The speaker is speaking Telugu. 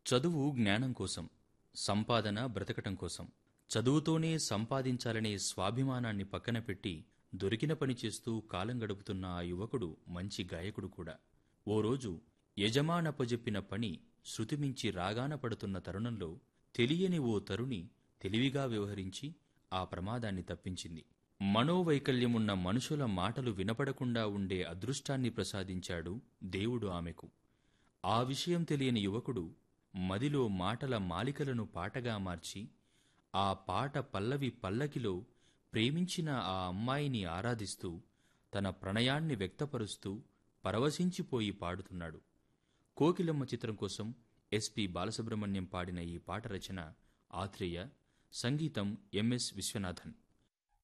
చదువు జ్ఞానం కోసం సంపాదన బ్రతకటం కోసం చదువుతోనే సంపాదించాలనే స్వాభిమానాన్ని పక్కన పెట్టి దొరికిన పని చేస్తూ కాలం గడుపుతున్న ఆ యువకుడు మంచి గాయకుడు కూడా ఓ రోజు యజమానప్పజెప్పిన పని శృతిమించి రాగాన పడుతున్న తరుణంలో తెలియని ఓ తరుణి తెలివిగా వ్యవహరించి ఆ ప్రమాదాన్ని తప్పించింది మనోవైకల్యమున్న మనుషుల మాటలు వినపడకుండా ఉండే అదృష్టాన్ని ప్రసాదించాడు దేవుడు ఆమెకు ఆ విషయం తెలియని యువకుడు మదిలో మాటల మాలికలను పాటగా మార్చి ఆ పాట పల్లవి పల్లకిలో ప్రేమించిన ఆ అమ్మాయిని ఆరాధిస్తూ తన ప్రణయాన్ని వ్యక్తపరుస్తూ పరవశించిపోయి పాడుతున్నాడు కోకిలమ్మ చిత్రం కోసం ఎస్పి బాలసుబ్రహ్మణ్యం పాడిన ఈ పాట రచన ఆత్రేయ సంగీతం ఎంఎస్ విశ్వనాథన్